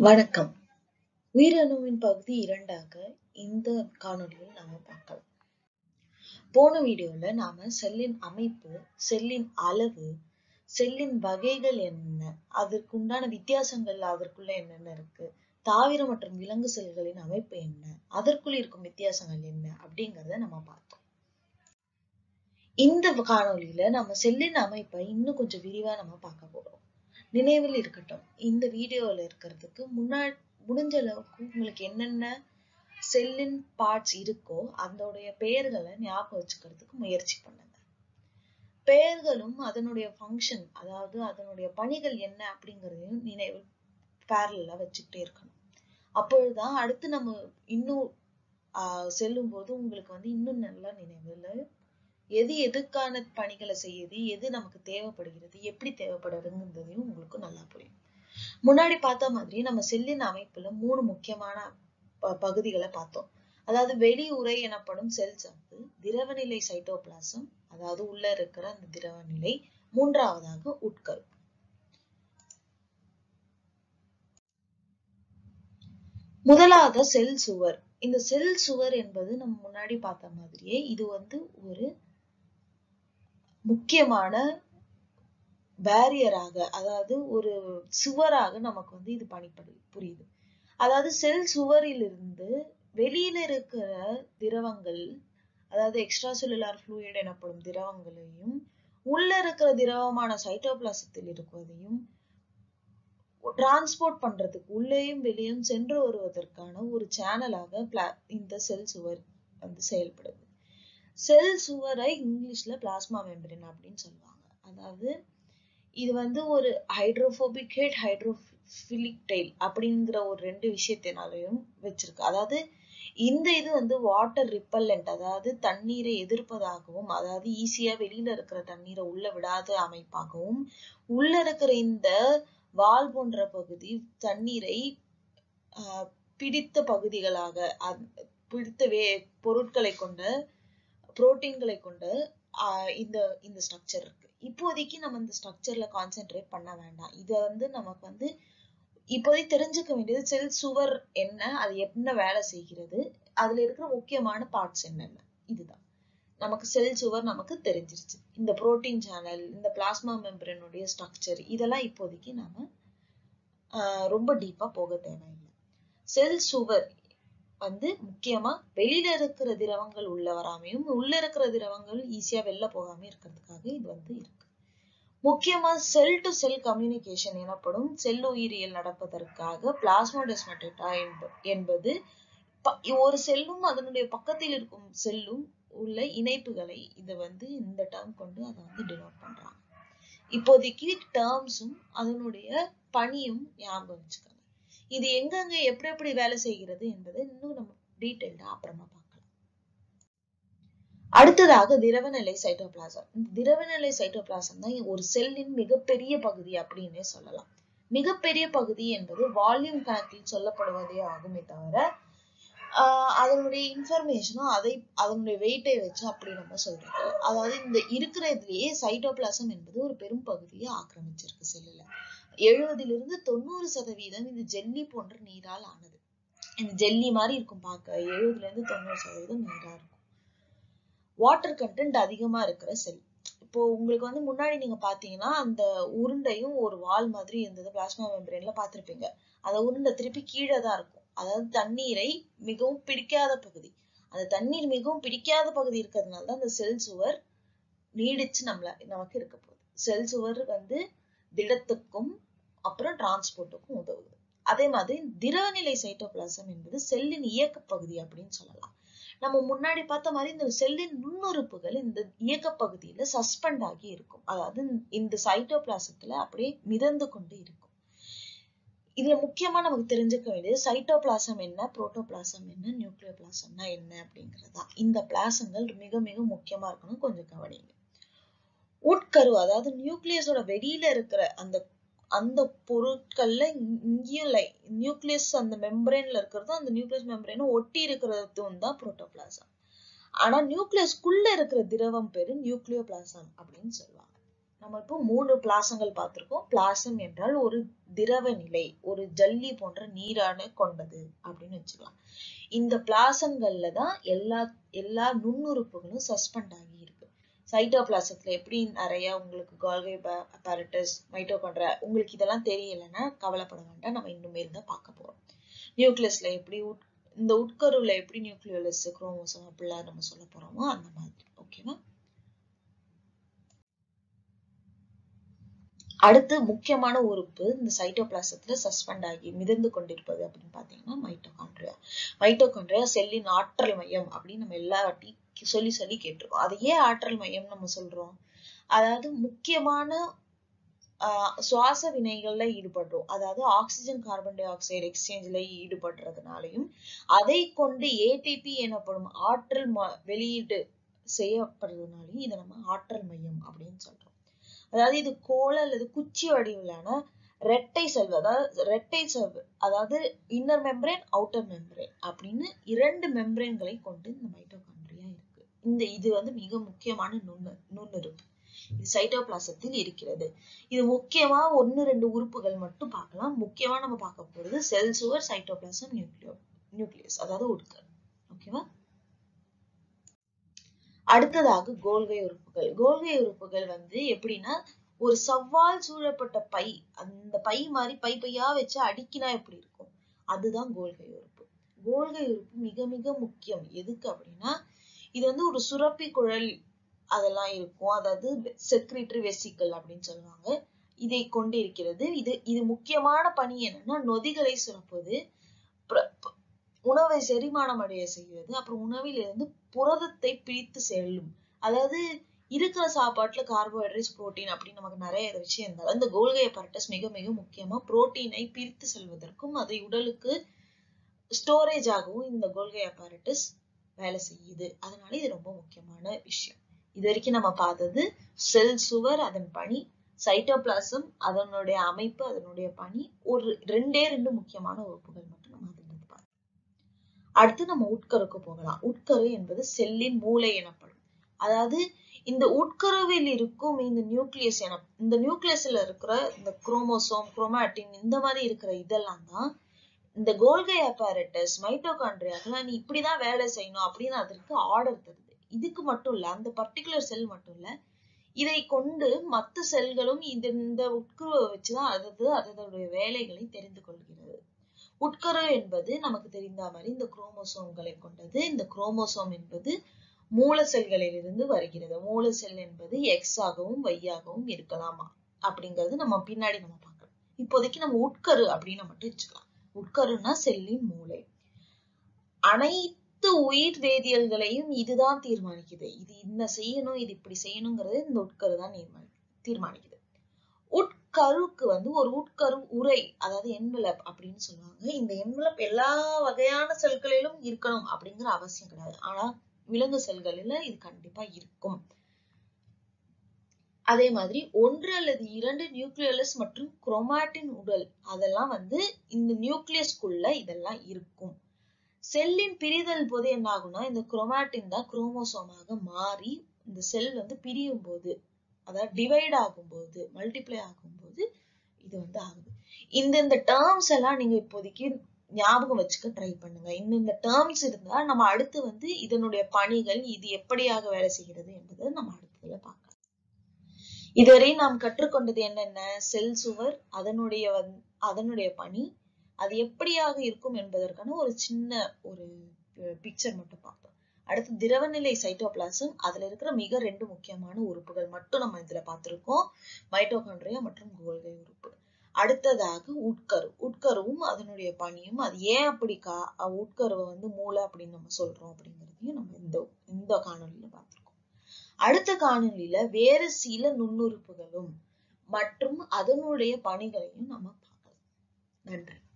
வணக்கம் உயிரணுவின் பகுதி இரண்டாக இந்த காணொளியில் நாம பார்க்கலாம் போன வீடியோல நாம செல்லின் அமைப்பு செல்லின் அளவு செல்லின் வகைகள் என்ன அதற்குண்டான வித்தியாசங்கள் அதற்குள்ள என்னென்ன இருக்கு தாவர மற்றும் விலங்கு செல்களின் அமைப்பு என்ன அதற்குள் இருக்கும் வித்தியாசங்கள் என்ன அப்படிங்கறத நம்ம பார்த்தோம் இந்த காணொளியில நம்ம செல்லின் அமைப்பை இன்னும் கொஞ்சம் விரிவா நம்ம பார்க்க போறோம் நினைவில் இருக்கட்டும் இந்த வீடியோல இருக்கிறதுக்கு முன்னாடி முடிஞ்ச அளவுக்கு உங்களுக்கு என்னென்ன செல்லின் பார்ட்ஸ் இருக்கோ அதோடைய பெயர்களை ஞாபகம் வச்சுக்கிறதுக்கு முயற்சி பண்ணுங்க பெயர்களும் அதனுடைய ஃபங்க்ஷன் அதாவது அதனுடைய பணிகள் என்ன அப்படிங்கறதையும் நினைவு பேரலா வச்சுக்கிட்டே இருக்கணும் அப்பொழுதுதான் அடுத்து நம்ம இன்னும் ஆஹ் செல்லும் போது உங்களுக்கு வந்து இன்னும் நல்லா நினைவுல எது எதுக்கான பணிகளை செய்யுது எது நமக்கு தேவைப்படுகிறது எப்படி தேவைப்படுறதுங்கிறதையும் உங்களுக்கு நல்லா புரியும் முன்னாடி பார்த்த மாதிரி நம்ம செல்லின் அமைப்புல மூணு முக்கியமான ப- பகுதிகளை பார்த்தோம் அதாவது வெளி உறை எனப்படும் செல் சவ்வு திரவநிலை சைட்டோபிளாசம் அதாவது உள்ள இருக்கிற அந்த திரவநிலை மூன்றாவதாக உட்கரு முதலாவது செல் சுவர் இந்த செல் சுவர் என்பது நம்ம முன்னாடி பார்த்த மாதிரியே இது வந்து ஒரு முக்கியமான பேரியராக அதாவது ஒரு சுவராக நமக்கு வந்து இது பணிப்படு புரியுது அதாவது செல் சுவரிலிருந்து வெளியில இருக்கிற திரவங்கள் அதாவது எக்ஸ்ட்ரா செல்லுலார் ஃப்ளூயிட் எனப்படும் திரவங்களையும் உள்ள இருக்கிற திரவமான சைட்டோபிளாசத்தில் இருப்பதையும் டிரான்ஸ்போர்ட் பண்றதுக்கு உள்ளேயும் வெளியும் சென்று வருவதற்கான ஒரு சேனலாக பிளா- இந்த செல் சுவர் வந்து செயல்படுது செல் சுவரை இங்கிலீஷ்ல பிளாஸ்மா மெம்பரேன் அப்படின்னு சொல்லுவாங்க அதாவது இது வந்து ஒரு ஹைட்ரோபோபிக் ஹெட் ஹைட்ரோஃபிலிக் டெய்ல் அப்படிங்கிற ஒரு ரெண்டு விஷயத்தினாலையும் வச்சிருக்கு அதாவது இந்த இது வந்து வாட்டர் ரிப்பல்லண்ட் அதாவது தண்ணீரை எதிர்ப்பதாகவும் அதாவது ஈஸியா வெளியில இருக்கிற தண்ணீரை உள்ள விடாத அமைப்பாகவும் உள்ள இருக்கிற இந்த வால் போன்ற பகுதி தண்ணீரை ஆஹ், பிடித்த பகுதிகளாக அத்- பிடித்த வே பொருட்களை கொண்ட புரோட்டீன்களை கொண்ட ஆஹ், இந்த இந்த ஸ்ட்ரக்சர் இருக்கு இப்போதைக்கு நம்ம இந்த ஸ்ட்ரக்சர்ல கான்சென்ட்ரேட் பண்ண வேண்டாம் இத வந்து நமக்கு வந்து இப்போதைக்கு தெரிஞ்சுக்க வேண்டியது செல் சுவர் என்ன அது என்ன வேலை செய்கிறது அதுல இருக்கிற முக்கியமான பார்ட்ஸ் என்னென்ன இதுதான் நமக்கு செல் சுவர் நமக்கு தெரிஞ்சிருச்சு இந்த புரோட்டீன் சேனல் இந்த பிளாஸ்மா மெம்பரனுடைய ஸ்ட்ரக்சர் இதெல்லாம் இப்போதைக்கு நாம ஆஹ், ரொம்ப டீப்பா போக தேவையில்லை செல் சுவர் வந்து முக்கியமா வெளியில இருக்கிற திரவங்கள் உள்ள வராமையும் உள்ள இருக்கிற திரவங்கள் ஈஸியா வெளில போகாம இருக்கிறதுக்காக இது வந்து இருக்கு முக்கியமா செல் டு செல் கம்யூனிகேஷன் எனப்படும் செல் உயிரியல் நடப்பதற்காக பிளாஸ்மோடெஸ்மடேட்டா என்பது ப- ஒரு செல்லும் அதனுடைய பக்கத்தில் இருக்கும் செல்லும் உள்ள இணைப்புகளை இதை வந்து இந்த டேர்ம் கொண்டு அதை வந்து டினோட் பண்றாங்க இப்போதைக்கு டேர்ம்ஸும் அதனுடைய பணியும் ஞாபகம் வச்சுக்கோங்க இது எங்கெங்க எப்படி எப்படி வேலை செய்கிறது என்பதை இன்னும் நம்ம டீட்டெயில்டா அப்புறமா பார்க்கலாம் அடுத்ததாக திரவநிலை சைட்டோபிளாசம் இந்த திரவநிலை சைட்டோபிளாசம் தான் ஒரு செல்லின் மிகப்பெரிய பகுதி அப்படின்னே சொல்லலாம் மிகப்பெரிய பகுதி என்பது வால்யூம் கணக்கில் சொல்லப்படுவதே ஆகுமே தவிர ஆஹ் அதனுடைய இன்ஃபர்மேஷனும் அதை அதனுடைய வெயிட்டை வச்சு அப்படி நம்ம சொல்றது அதாவது இந்த இருக்கிற இதுலயே சைட்டோபிளாசம் என்பது ஒரு பெரும் பகுதியை ஆக்கிரமிச்சிருக்கு செல்லுல எழுபதிலிருந்து தொண்ணூறு சதவீதம் இது ஜெல்லி போன்ற நீரால் ஆனது இந்த ஜெல்லி மாதிரி இருக்கும் பார்க்க எழுபதுல இருந்து தொண்ணூறு சதவீதம் நீரா இருக்கும் வாட்டர் கண்டென்ட் அதிகமா இருக்கிற செல் இப்போ உங்களுக்கு வந்து முன்னாடி நீங்க பாத்தீங்கன்னா அந்த உருண்டையும் ஒரு வால் மாதிரி இருந்தது பிளாஸ்மா மெம்பரேன்ல பார்த்திருப்பீங்க அந்த உருண்டை திருப்பி கீழே தான் இருக்கும் அதாவது தண்ணீரை மிகவும் பிடிக்காத பகுதி அந்த தண்ணீர் மிகவும் பிடிக்காத பகுதி இருக்கிறதுனால தான் அந்த செல் சுவர் நீடிச்சு நம்மள நமக்கு இருக்க போகுது செல் சுவர் வந்து திடத்துக்கும் அப்புறம் டிரான்ஸ்போர்ட்டுக்கும் உதவுது அதே மாதிரி திரவநிலை சைட்டோபிளாசம் என்பது செல்லின் இயக்க பகுதி அப்படின்னு சொல்லலாம் நம்ம முன்னாடி பார்த்த மாதிரி இந்த செல்லின் நுண்ணுறுப்புகள் இந்த இயக்க பகுதியில சஸ்பெண்ட் ஆகி இருக்கும் அதாவது இந்த சைட்டோபிளாசத்துல அப்படியே மிதந்து கொண்டு இருக்கும் இதுல முக்கியமா நமக்கு தெரிஞ்சுக்க வேண்டியது சைட்டோபிளாசம் என்ன புரோட்டோபிளாசம் என்ன நியூக்ளியோபிளாசம்னா என்ன அப்படிங்கறதா இந்த பிளாசங்கள் மிக மிக முக்கியமா இருக்கணும் கொஞ்சம் கவனிங்க உட்கரு அதாவது நியூக்ளியஸோட வெளியில இருக்கிற அந்த அந்த பொருட்கள்ல இங்~ இங்கேயும் லை நியூக்ளியஸ் அந்த மெம்பரேன்ல இருக்கிறதும் அந்த நியூக்ளியஸ் மெம்பரேனும் ஒட்டி இருக்கிறதும் தான் புரோட்டோபிளாசம் ஆனா நியூக்ளியஸ்குள்ள இருக்கிற திரவம் பேரு நியூக்ளியோபிளாசம் அப்படின்னு சொல்லுவாங்க நம்ம இப்போ மூணு பிளாசங்கள் பார்த்திருக்கோம் பிளாசம் என்றால் ஒரு திரவ நிலை ஒரு ஜல்லி போன்ற நீரான கொண்டது அப்படின்னு வச்சுக்கலாம் இந்த பிளாசங்கள்ல தான் எல்லா எல்லா நுண்ணுறுப்புகளும் சஸ்பெண்ட் ஆகி இருக்கு சைட்டோபிளாசத்துல எப்படி நிறைய உங்களுக்கு கால்கை அப்பரட்டஸ் மைட்டோகாண்ட்ரியா உங்களுக்கு இதெல்லாம் தெரியலைன்னா கவலைப்பட வேண்டாம் நம்ம இன்னுமேல் தான் பார்க்க போறோம் நியூக்ளியஸ்ல எப்படி உட் இந்த உட்கருவுல எப்படி நியூக்ளியோலஸ் குரோமோசோம் அப்படிலாம் நம்ம சொல்ல போறோமோ அந்த மாதிரி ஓகேவா அடுத்து முக்கியமான உறுப்பு இந்த சைட்டோபிளாசத்துல சஸ்பெண்ட் ஆகி மிதந்து கொண்டிருப்பது அப்படின்னு பாத்தீங்கன்னா மைட்டோகாண்ட்ரியா மைட்டோகாண்ட்ரியா செல்லின் ஆற்றல் மையம் அப்படின்னு நம்ம எல்லா வாட்டி சொல்லி சொல்லி கேட்டிருக்கோம் அது ஏன் ஆற்றல் மையம் நம்ம சொல்றோம் அதாவது முக்கியமான ஆஹ் சுவாச வினைகள்ல ஈடுபடுறோம் அதாவது ஆக்சிஜன் கார்பன் டை ஆக்சைடு எக்ஸ்சேஞ்ச்ல ஈடுபடுறதுனாலையும் அதை கொண்டு ஏடிபி எனப்படும் ஆற்றல் வெளியீடு செய்யப்படுறதுனாலையும் இதை நம்ம ஆற்றல் மையம் அப்படின்னு சொல்றோம் அதாவது இது கோல அல்லது குச்சி வடிவிலான ரெட்டை செல்வ அதாவது ரெட்டை செல்வ அதாவது இன்னர் மெம்பரேன் அவுட்டர் மெம்பரேன் அப்படின்னு இரண்டு மெம்பரேன்களை கொண்டு இந்த மைட்டோகாண்ட்ரியா இருக்கு இந்த இது வந்து மிக முக்கியமான நுண்ணு நுண்ணுறுப்பு இது சைட்டோபிளாசத்தில் இருக்கிறது இது முக்கியமா ஒன்னு ரெண்டு உறுப்புகள் மட்டும் பார்க்கலாம் முக்கியமா நம்ம பார்க்க போறது செல் சுவர் சைட்டோபிளாசம் நியூக்ளியோ நியூக்ளியஸ் அதாவது உட்கரு ஓகேவா அடுத்ததாக கோல்கை உறுப்புகள் கோல்கை உறுப்புகள் வந்து எப்படின்னா ஒரு சவ்வால் சூழப்பட்ட பை அந்த பை மாதிரி பை பையா வச்சு அடுக்கினா எப்படி இருக்கும் அதுதான் கோல்கை உறுப்பு கோல்கை உறுப்பு மிக மிக முக்கியம் எதுக்கு அப்படின்னா இது வந்து ஒரு சுரப்பி குழல் அதெல்லாம் இருக்கும் அதாவது செக்ரிட்டரி வெசிக்கல் அப்படின்னு சொல்லுவாங்க இதை கொண்டு இருக்கிறது இது இது முக்கியமான பணி என்னன்னா நொதிகளை சுரப்பது உணவை செரிமானம் அடைய செய்வது அப்புறம் உணவிலிருந்து புரதத்தை பிரித்து செல்லும் அதாவது இருக்கிற சாப்பாட்டுல கார்போஹைட்ரேட்ஸ் புரோட்டீன் அப்படின்னு நமக்கு நிறைய விஷயம் இருந்தாலும் இந்த கோல்கை அப்பரட்டஸ் மிக மிக முக்கியமா புரோட்டீனை பிரித்து செல்வதற்கும் அதை உடலுக்கு ஸ்டோரேஜ் ஆகவும் இந்த கோல்கை அப்பரட்டஸ் வேலை செய்யுது அதனால இது ரொம்ப முக்கியமான விஷயம் இது வரைக்கும் நம்ம பார்த்தது செல் சுவர் அதன் பணி சைட்டோபிளாசம் அதனுடைய அமைப்பு அதனுடைய பணி ஒரு ரெண்டே ரெண்டு முக்கியமான உறுப்புகள் மட்டும் நம்ம அதில் இருந்து பார்த்தோம் அடுத்து நம்ம உட்கருக்கு போகலாம் உட்கரு என்பது செல்லின் மூளை எனப்படும் அதாவது இந்த உட்கருவில் இருக்கும் இந்த நியூக்ளியஸ் என இந்த நியூக்ளியஸ்ல இருக்கிற இந்த குரோமோசோம் குரோமாட்டின் இந்த மாதிரி இருக்கிற இதெல்லாம் தான் இந்த கோல்கை அப்பாரட்டஸ் மைட்டோகாண்ட்ரியாக்கெல்லாம் நீ இப்படிதான் வேலை செய்யணும் அப்படின்னு அதற்கு ஆர்டர் தருது இதுக்கு மட்டும் இல்ல அந்த பர்டிகுலர் செல் மட்டும் இல்ல இதை கொண்டு மத்த செல்களும் இந்த இந்த உட்கருவை வச்சுதான் அதது அதனுடைய வேலைகளை தெரிந்து கொள்கிறது உட்கரு என்பது நமக்கு தெரிந்த மாதிரி இந்த குரோமோசோம்களை கொண்டது இந்த குரோமோசோம் என்பது மூல செல்களில் இருந்து வருகிறது மூல செல் என்பது எக்ஸ் ஆகவும் y ஆகவும் இருக்கலாமா அப்படிங்கிறது நம்ம பின்னாடி நம்ம பார்க்கலாம் இப்போதைக்கு நம்ம உட்கரு அப்படின்னு மட்டும் வச்சுக்கலாம் உட்கருன்னா செல்லின் மூளை அனைத்து உயிர் வேதியியல்களையும் இதுதான் தீர்மானிக்குது இது என்ன செய்யணும் இது இப்படி செய்யணுங்கிறது இந்த உட்கரு தான் தீர்மானிக்குது உட்கருக்கு வந்து ஒரு உட்கரு உரை அதாவது என்வலப் அப்படின்னு சொல்லுவாங்க இந்த என்வலப் எல்லா வகையான செல்களிலும் இருக்கணும் அப்படிங்கிற அவசியம் கிடையாது ஆனா விலங்கு செல்களில இது கண்டிப்பா இருக்கும் அதே மாதிரி ஒன்று அல்லது இரண்டு நியூக்ளியலஸ் மற்றும் குரோமாட்டின் உடல் அதெல்லாம் வந்து இந்த நியூக்ளியஸ்குள்ள இதெல்லாம் இருக்கும் செல்லின் பிரிதல் போது என்ன ஆகும்னா இந்த குரோமாட்டின் தான் குரோமோசோமாக மாறி இந்த செல் வந்து பிரியும் போது அதாவது டிவைட் ஆகும்போது மல்டிப்ளை ஆகும்போது இது வந்து ஆகுது இந்த இந்த டேர்ம்ஸ் எல்லாம் நீங்க இப்போதைக்கு ஞாபகம் வச்சுக்க ட்ரை பண்ணுங்க இந்த இந்த டேர்ம்ஸ் இருந்தா நம்ம அடுத்து வந்து இதனுடைய பணிகள் இது எப்படியாக வேலை செய்கிறது என்பதை நம்ம அடுத்ததுல பார்க்கலாம் இதுவரை நாம் கற்றுக்கொண்டது என்னென்ன செல் சுவர் அதனுடைய வந் அதனுடைய பணி அது எப்படியாக இருக்கும் என்பதற்கான ஒரு சின்ன ஒரு பிக்சர் மட்டும் பார்த்தோம் அடுத்து திரவநிலை சைட்டோபிளாசம் அதுல இருக்கிற மிக ரெண்டு முக்கியமான உறுப்புகள் மட்டும் நம்ம இதுல பார்த்திருக்கோம் மைட்டோகாண்ட்ரியா மற்றும் கோல்கை உறுப்பு அடுத்ததாக உட்கரு உட்கருவும் அதனுடைய பணியும் அது ஏன் அப்படி கா உட்கருவை வந்து மூளை அப்படின்னு நம்ம சொல்றோம் அப்படிங்கிறதையும் நம்ம இந்த இந்த காணொலியில பார்த்திருக்கோம் அடுத்த காணொலியில வேறு சில நுண்ணுறுப்புகளும் மற்றும் அதனுடைய பணிகளையும் நம்ம பார்க்கலாம் நன்றி